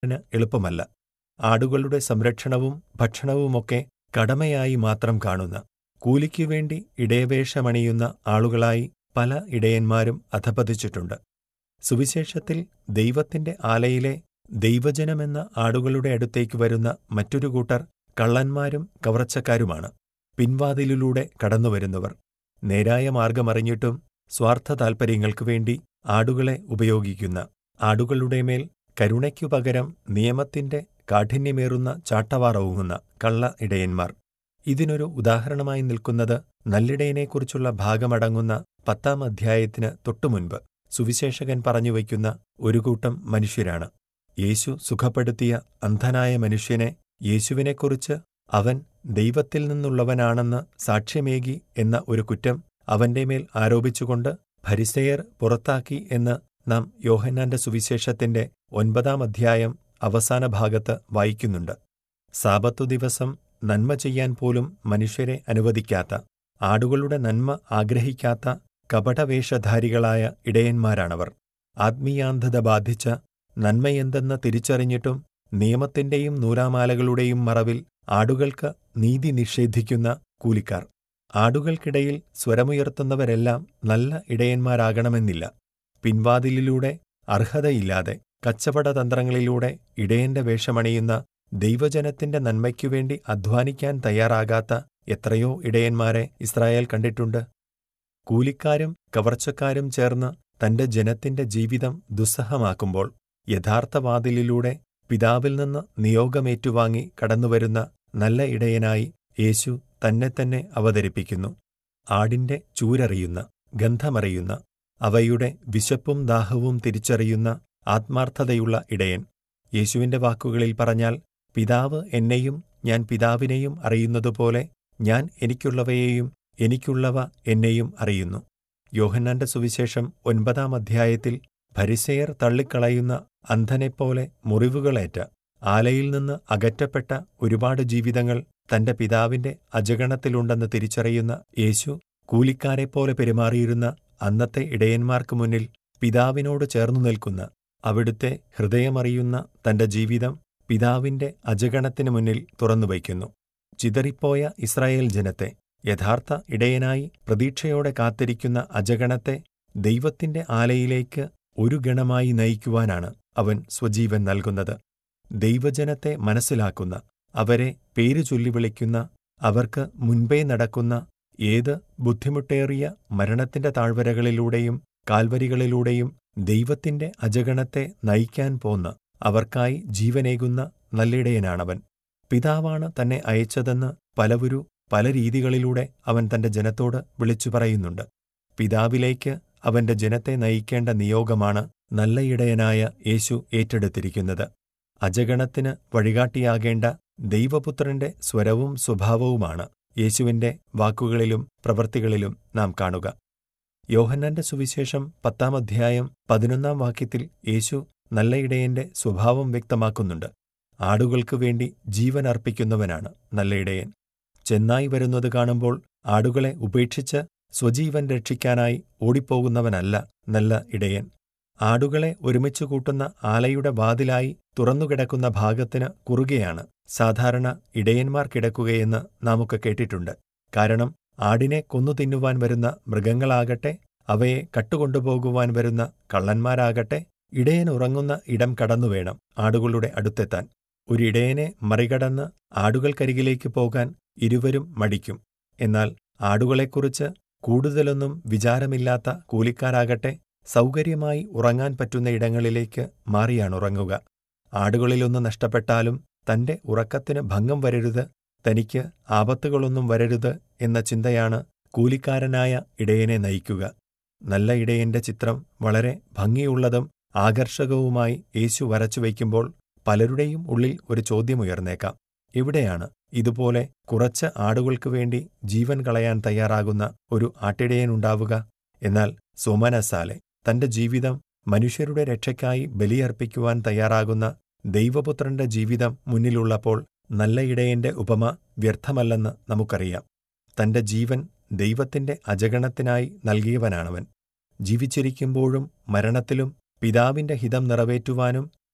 ന് എളുപ്പമല്ല ആടുകളുടെ സംരക്ഷണവും ഭക്ഷണവുമൊക്കെ കടമയായി മാത്രം കാണുന്ന കൂലിക്കുവേണ്ടി ഇടയവേഷമണിയുന്ന ആളുകളായി പല ഇടയന്മാരും അധപതിച്ചിട്ടുണ്ട് സുവിശേഷത്തിൽ ദൈവത്തിന്റെ ആലയിലെ ദൈവജനമെന്ന ആടുകളുടെ അടുത്തേക്ക് വരുന്ന മറ്റൊരു കൂട്ടർ കള്ളന്മാരും കവർച്ചക്കാരുമാണ് പിൻവാതിലിലൂടെ കടന്നുവരുന്നവർ നേരായ മാർഗമറിഞ്ഞിട്ടും സ്വാർത്ഥ താൽപ്പര്യങ്ങൾക്കു വേണ്ടി ആടുകളെ ഉപയോഗിക്കുന്ന ആടുകളുടെ മേൽ കരുണയ്ക്കു പകരം നിയമത്തിന്റെ കാഠിന്യമേറുന്ന ചാട്ടവാർ ഊങ്ങുന്ന കള്ള ഇടയന്മാർ ഇതിനൊരു ഉദാഹരണമായി നിൽക്കുന്നത് നല്ലിടയനെക്കുറിച്ചുള്ള ഭാഗമടങ്ങുന്ന പത്താം അധ്യായത്തിന് തൊട്ടുമുൻപ് സുവിശേഷകൻ പറഞ്ഞുവയ്ക്കുന്ന ഒരു കൂട്ടം മനുഷ്യരാണ് യേശു സുഖപ്പെടുത്തിയ അന്ധനായ മനുഷ്യനെ യേശുവിനെക്കുറിച്ച് അവൻ ദൈവത്തിൽ നിന്നുള്ളവനാണെന്ന് സാക്ഷ്യമേകി എന്ന ഒരു കുറ്റം അവന്റെ മേൽ ആരോപിച്ചുകൊണ്ട് ഫരിസേയർ പുറത്താക്കി എന്ന് നാം യോഹന്നാന്റെ സുവിശേഷത്തിന്റെ ഒൻപതാം അധ്യായം അവസാന ഭാഗത്ത് വായിക്കുന്നുണ്ട് സാബത്തു ദിവസം നന്മ ചെയ്യാൻ പോലും മനുഷ്യരെ അനുവദിക്കാത്ത ആടുകളുടെ നന്മ ആഗ്രഹിക്കാത്ത കപടവേഷധാരികളായ ഇടയന്മാരാണവർ ആത്മീയാന്ധത ബാധിച്ച നന്മയെന്തെന്ന് തിരിച്ചറിഞ്ഞിട്ടും നിയമത്തിന്റെയും നൂലാമാലകളുടെയും മറവിൽ ആടുകൾക്ക് നീതി നിഷേധിക്കുന്ന കൂലിക്കാർ ആടുകൾക്കിടയിൽ സ്വരമുയർത്തുന്നവരെല്ലാം നല്ല ഇടയന്മാരാകണമെന്നില്ല പിൻവാതിലിലൂടെ അർഹതയില്ലാതെ കച്ചവടതന്ത്രങ്ങളിലൂടെ ഇടയന്റെ വേഷമണിയുന്ന ദൈവജനത്തിന്റെ നന്മയ്ക്കുവേണ്ടി അധ്വാനിക്കാൻ തയ്യാറാകാത്ത എത്രയോ ഇടയന്മാരെ ഇസ്രായേൽ കണ്ടിട്ടുണ്ട് കൂലിക്കാരും കവർച്ചക്കാരും ചേർന്ന് തന്റെ ജനത്തിന്റെ ജീവിതം ദുസ്സഹമാക്കുമ്പോൾ യഥാർത്ഥവാതിലിലൂടെ പിതാവിൽ നിന്ന് നിയോഗമേറ്റുവാങ്ങി കടന്നുവരുന്ന നല്ല ഇടയനായി യേശു തന്നെ തന്നെ അവതരിപ്പിക്കുന്നു ആടിന്റെ ചൂരറിയുന്ന ഗന്ധമറിയുന്ന അവയുടെ വിശപ്പും ദാഹവും തിരിച്ചറിയുന്ന ആത്മാർത്ഥതയുള്ള ഇടയൻ യേശുവിന്റെ വാക്കുകളിൽ പറഞ്ഞാൽ പിതാവ് എന്നെയും ഞാൻ പിതാവിനെയും അറിയുന്നതുപോലെ ഞാൻ എനിക്കുള്ളവയെയും എനിക്കുള്ളവ എന്നെയും അറിയുന്നു യോഹന്നാന്റെ സുവിശേഷം ഒൻപതാം അധ്യായത്തിൽ ഭരിസെയർ തള്ളിക്കളയുന്ന അന്ധനെപ്പോലെ മുറിവുകളേറ്റ ആലയിൽ നിന്ന് അകറ്റപ്പെട്ട ഒരുപാട് ജീവിതങ്ങൾ തന്റെ പിതാവിന്റെ അജഗണത്തിലുണ്ടെന്ന് തിരിച്ചറിയുന്ന യേശു കൂലിക്കാരെപ്പോലെ പെരുമാറിയിരുന്ന അന്നത്തെ ഇടയന്മാർക്ക് മുന്നിൽ പിതാവിനോട് ചേർന്നു നിൽക്കുന്ന അവിടുത്തെ ഹൃദയമറിയുന്ന തന്റെ ജീവിതം പിതാവിന്റെ അജഗണത്തിനു മുന്നിൽ തുറന്നുവയ്ക്കുന്നു ചിതറിപ്പോയ ഇസ്രായേൽ ജനത്തെ യഥാർത്ഥ ഇടയനായി പ്രതീക്ഷയോടെ കാത്തിരിക്കുന്ന അജഗണത്തെ ദൈവത്തിന്റെ ആലയിലേക്ക് ഒരു ഗണമായി നയിക്കുവാനാണ് അവൻ സ്വജീവൻ നൽകുന്നത് ദൈവജനത്തെ മനസ്സിലാക്കുന്ന അവരെ പേരു ചൊല്ലി വിളിക്കുന്ന അവർക്ക് മുൻപേ നടക്കുന്ന ഏത് ബുദ്ധിമുട്ടേറിയ മരണത്തിന്റെ താഴ്വരകളിലൂടെയും കാൽവരികളിലൂടെയും ദൈവത്തിന്റെ അജഗണത്തെ നയിക്കാൻ പോന്ന അവർക്കായി ജീവനേകുന്ന നല്ലിടയനാണവൻ പിതാവാണ് തന്നെ അയച്ചതെന്ന് പലവരു പല രീതികളിലൂടെ അവൻ തന്റെ ജനത്തോട് വിളിച്ചു പറയുന്നുണ്ട് പിതാവിലേക്ക് അവന്റെ ജനത്തെ നയിക്കേണ്ട നിയോഗമാണ് നല്ല ഇടയനായ യേശു ഏറ്റെടുത്തിരിക്കുന്നത് അജഗണത്തിന് വഴികാട്ടിയാകേണ്ട ദൈവപുത്രന്റെ സ്വരവും സ്വഭാവവുമാണ് യേശുവിന്റെ വാക്കുകളിലും പ്രവൃത്തികളിലും നാം കാണുക യോഹന്നാന്റെ സുവിശേഷം പത്താം അധ്യായം പതിനൊന്നാം വാക്യത്തിൽ യേശു നല്ല ഇടയന്റെ സ്വഭാവം വ്യക്തമാക്കുന്നുണ്ട് ആടുകൾക്കു വേണ്ടി ജീവൻ അർപ്പിക്കുന്നവനാണ് നല്ല ഇടയൻ ചെന്നായി വരുന്നത് കാണുമ്പോൾ ആടുകളെ ഉപേക്ഷിച്ച് സ്വജീവൻ രക്ഷിക്കാനായി ഓടിപ്പോകുന്നവനല്ല നല്ല ഇടയൻ ആടുകളെ ഒരുമിച്ചു കൂട്ടുന്ന ആലയുടെ വാതിലായി തുറന്നുകിടക്കുന്ന ഭാഗത്തിന് കുറുകെയാണ് സാധാരണ ഇടയന്മാർ കിടക്കുകയെന്ന് നാമൊക്കെ കേട്ടിട്ടുണ്ട് കാരണം ആടിനെ കൊന്നു തിന്നുവാൻ വരുന്ന മൃഗങ്ങളാകട്ടെ അവയെ കട്ടുകൊണ്ടുപോകുവാൻ വരുന്ന കള്ളന്മാരാകട്ടെ ഇടയൻ ഉറങ്ങുന്ന ഇടം കടന്നുവേണം ആടുകളുടെ അടുത്തെത്താൻ ഒരിടയനെ മറികടന്ന് ആടുകൾക്കരികിലേക്ക് പോകാൻ ഇരുവരും മടിക്കും എന്നാൽ ആടുകളെക്കുറിച്ച് കൂടുതലൊന്നും വിചാരമില്ലാത്ത കൂലിക്കാരാകട്ടെ സൗകര്യമായി ഉറങ്ങാൻ പറ്റുന്ന ഇടങ്ങളിലേക്ക് മാറിയാണുറങ്ങുക ആടുകളിലൊന്ന് നഷ്ടപ്പെട്ടാലും തന്റെ ഉറക്കത്തിന് ഭംഗം വരരുത് തനിക്ക് ആപത്തുകളൊന്നും വരരുത് എന്ന ചിന്തയാണ് കൂലിക്കാരനായ ഇടയനെ നയിക്കുക നല്ല ഇടയന്റെ ചിത്രം വളരെ ഭംഗിയുള്ളതും ആകർഷകവുമായി യേശു വരച്ചുവയ്ക്കുമ്പോൾ പലരുടെയും ഉള്ളിൽ ഒരു ചോദ്യമുയർന്നേക്കാം എവിടെയാണ് ഇതുപോലെ കുറച്ച് ആടുകൾക്കു വേണ്ടി ജീവൻ കളയാൻ തയ്യാറാകുന്ന ഒരു ആട്ടിടയനുണ്ടാവുക എന്നാൽ സോമനസാലെ തന്റെ ജീവിതം മനുഷ്യരുടെ രക്ഷയ്ക്കായി ബലിയർപ്പിക്കുവാൻ തയ്യാറാകുന്ന ദൈവപുത്രന്റെ ജീവിതം മുന്നിലുള്ളപ്പോൾ നല്ല ഇടയന്റെ ഉപമ വ്യർത്ഥമല്ലെന്ന് നമുക്കറിയാം തന്റെ ജീവൻ ദൈവത്തിന്റെ അജഗണത്തിനായി നൽകിയവനാണവൻ ജീവിച്ചിരിക്കുമ്പോഴും മരണത്തിലും പിതാവിന്റെ ഹിതം നിറവേറ്റുവാനും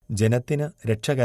ജനത്തിന് രക്ഷ